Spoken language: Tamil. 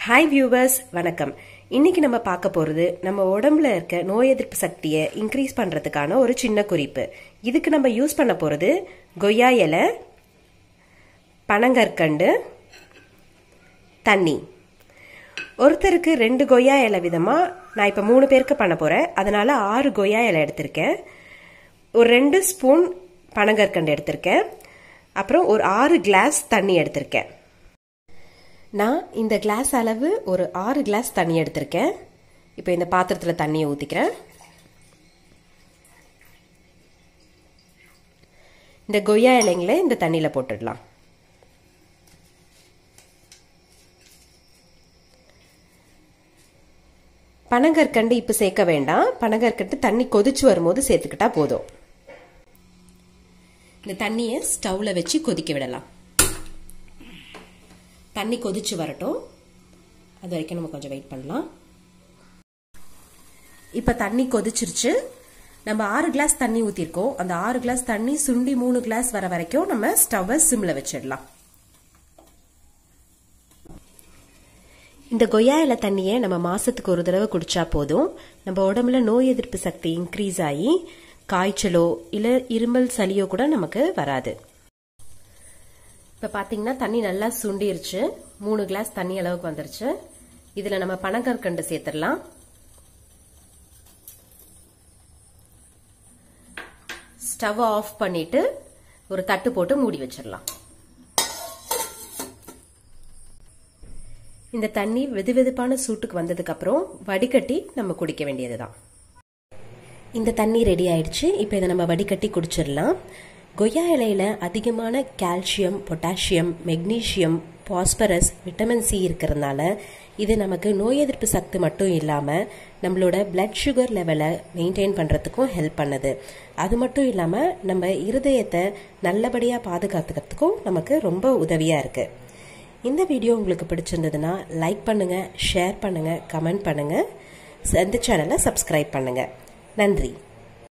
ஹாய் வியூவர்ஸ் வணக்கம் இன்னைக்கு நம்ம பார்க்க போறது நம்ம உடம்புல இருக்க நோய் எதிர்ப்பு சக்தியை இன்க்ரீஸ் பண்றதுக்கான ஒரு சின்ன குறிப்பு இதுக்கு நம்ம யூஸ் பண்ண போறது கொய்யா இலை பனங்கற்கண்டு தண்ணி ஒருத்தருக்கு ரெண்டு கொய்யா இலை விதமா நான் இப்போ மூணு பேருக்கு பண்ண போறேன் அதனால ஆறு கொய்யா இலை எடுத்திருக்கேன் ஒரு ரெண்டு ஸ்பூன் பனங்கற்கண்டு எடுத்திருக்கேன் அப்புறம் ஒரு ஆறு கிளாஸ் தண்ணி எடுத்திருக்கேன் நான் இந்த கிளாஸ் அளவு ஒரு ஆறு கிளாஸ் தண்ணி எடுத்திருக்கேன் இப்போ இந்த பாத்திரத்தில் தண்ணியை ஊற்றிக்கிறேன் இந்த கொய்யா இலைங்களை இந்த தண்ணியில் போட்டுடலாம் பனங்கற்கண்டு இப்போ சேர்க்க வேண்டாம் பனங்கற்கண்டு தண்ணி கொதிச்சு வரும்போது சேர்த்துக்கிட்டா போதும் இந்த தண்ணியை ஸ்டவ்வில் வச்சு கொதிக்க விடலாம் தண்ணி கொதிச்சு வரட்டும் அது வரைக்கும் நம்ம கொஞ்சம் வெயிட் பண்ணலாம் இப்போ தண்ணி கொதிச்சிருச்சு நம்ம ஆறு கிளாஸ் தண்ணி ஊற்றிருக்கோம் அந்த ஆறு கிளாஸ் தண்ணி சுண்டி மூணு கிளாஸ் வர வரைக்கும் நம்ம ஸ்டவ்வை சிம்ல வச்சிடலாம் இந்த கொய்யா இலை தண்ணியை நம்ம மாசத்துக்கு ஒரு தடவை குடிச்சா போதும் நம்ம உடம்புல நோய் எதிர்ப்பு சக்தி இன்க்ரீஸ் ஆகி காய்ச்சலோ இல்லை இருமல் சளியோ கூட நமக்கு வராது இப்போ பார்த்தீங்கன்னா தண்ணி நல்லா சுண்டிருச்சு மூணு கிளாஸ் தண்ணி அளவுக்கு வந்துருச்சு இதில் நம்ம பனங்கற்கண்டு சேர்த்துடலாம் ஸ்டவ் ஆஃப் பண்ணிட்டு ஒரு தட்டு போட்டு மூடி வச்சிடலாம் இந்த தண்ணி வெது வெதுப்பான சூட்டுக்கு வந்ததுக்கு அப்புறம் வடிகட்டி நம்ம குடிக்க வேண்டியதுதான் இந்த தண்ணி ரெடி ஆயிடுச்சு இப்போ இதை நம்ம வடிகட்டி குடிச்சிடலாம் கொய்யா இலையில அதிகமான calcium potassium magnesium phosphorus vitamin C இருக்கிறதுனால இது நமக்கு நோய் எதிர்ப்பு சக்தி மட்டும் இல்லாமல் நம்மளோட பிளட் சுகர் லெவலை மெயின்டைன் பண்ணுறதுக்கும் ஹெல்ப் பண்ணுது அது மட்டும் இல்லாமல் நம்ம இருதயத்தை நல்லபடியாக பாதுகாத்துக்கிறதுக்கும் நமக்கு ரொம்ப உதவியாக இருக்குது இந்த வீடியோ உங்களுக்கு பிடிச்சிருந்ததுன்னா லைக் பண்ணுங்கள் ஷேர் பண்ணுங்கள் கமெண்ட் பண்ணுங்கள் இந்த சேனலை சப்ஸ்கிரைப் பண்ணுங்கள் நன்றி